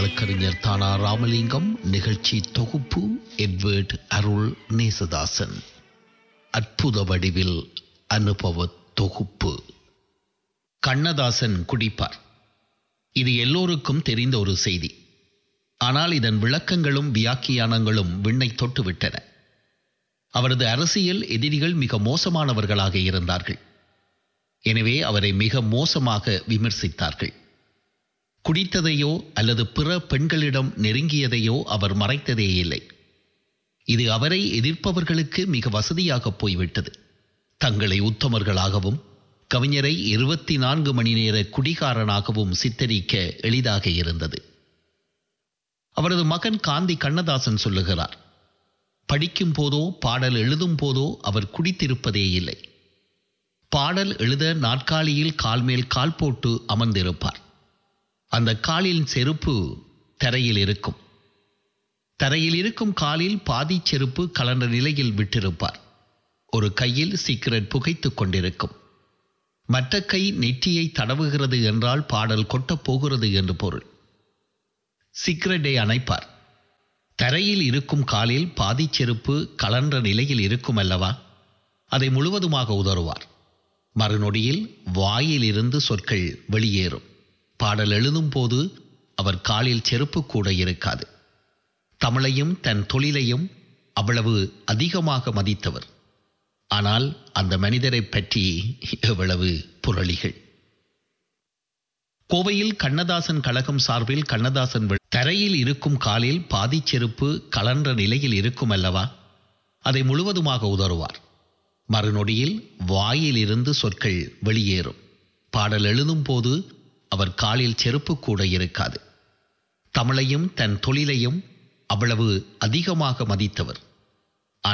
வழக்கறிஞர் தானா ராமலிங்கம் நிகழ்ச்சி தொகுப்பு எட்வர்ட் அருள் நேசதாசன் அற்புத வடிவில் அனுபவ தொகுப்பு கண்ணதாசன் குடிப்பார் இது எல்லோருக்கும் தெரிந்த ஒரு செய்தி ஆனால் இதன் விளக்கங்களும் வியாக்கியானங்களும் விண்ணை தொட்டுவிட்டன அவரது அரசியல் எதிரிகள் மிக மோசமானவர்களாக இருந்தார்கள் எனவே அவரை மிக மோசமாக விமர்சித்தார்கள் குடித்ததையோ அல்லது பிற பெண்களிடம் நெருங்கியதையோ அவர் மறைத்ததே இல்லை இது அவரை எதிர்ப்பவர்களுக்கு மிக வசதியாக போய்விட்டது தங்களை உத்தமர்களாகவும் கவிஞரை இருபத்தி நான்கு மணி நேர குடிகாரனாகவும் சித்தரிக்க எளிதாக இருந்தது அவரது மகன் காந்தி கண்ணதாசன் சொல்லுகிறார் படிக்கும் போதோ பாடல் எழுதும் போதோ அவர் குடித்திருப்பதே இல்லை பாடல் எழுத நாற்காலியில் கால் மேல் கால் போட்டு அமர்ந்திருப்பார் அந்த காலின் செருப்பு தரையில் இருக்கும் தரையில் இருக்கும் காலில் பாதி செருப்பு கலந்த நிலையில் விட்டிருப்பார் ஒரு கையில் சிகரெட் புகைத்துக் கொண்டிருக்கும் மற்ற கை நெற்றியை தடவுகிறது என்றால் பாடல் கொட்டப் போகிறது என்று பொருள் சிகரெட்டை அணைப்பார் தரையில் இருக்கும் காலில் பாதி செருப்பு கலன்ற நிலையில் இருக்கும் அல்லவா அதை முழுவதுமாக உதறுவார் மறுநொடியில் வாயிலிருந்து சொற்கள் வெளியேறும் பாடல் எழுதும் போது அவர் காலில் செருப்பு கூட இருக்காது தமிழையும் தன் தொழிலையும் அவ்வளவு அதிகமாக மதித்தவர் ஆனால் அந்த மனிதரை பற்றி எவ்வளவு புரளிகள் கோவையில் கண்ணதாசன் கழகம் சார்பில் கண்ணதாசன் வெ- தரையில் இருக்கும் காலில் பாதி செருப்பு கலன்ற நிலையில் இருக்கும் அல்லவா அதை முழுவதுமாக உதறுவார் மறுநொடியில் வாயிலிருந்து சொற்கள் வெளியேறும் பாடல் எழுதும் போது அவர் காலில் செருப்பு கூட இருக்காது தமிழையும் தன் தொழிலையும் அவ்வளவு அதிகமாக மதித்தவர்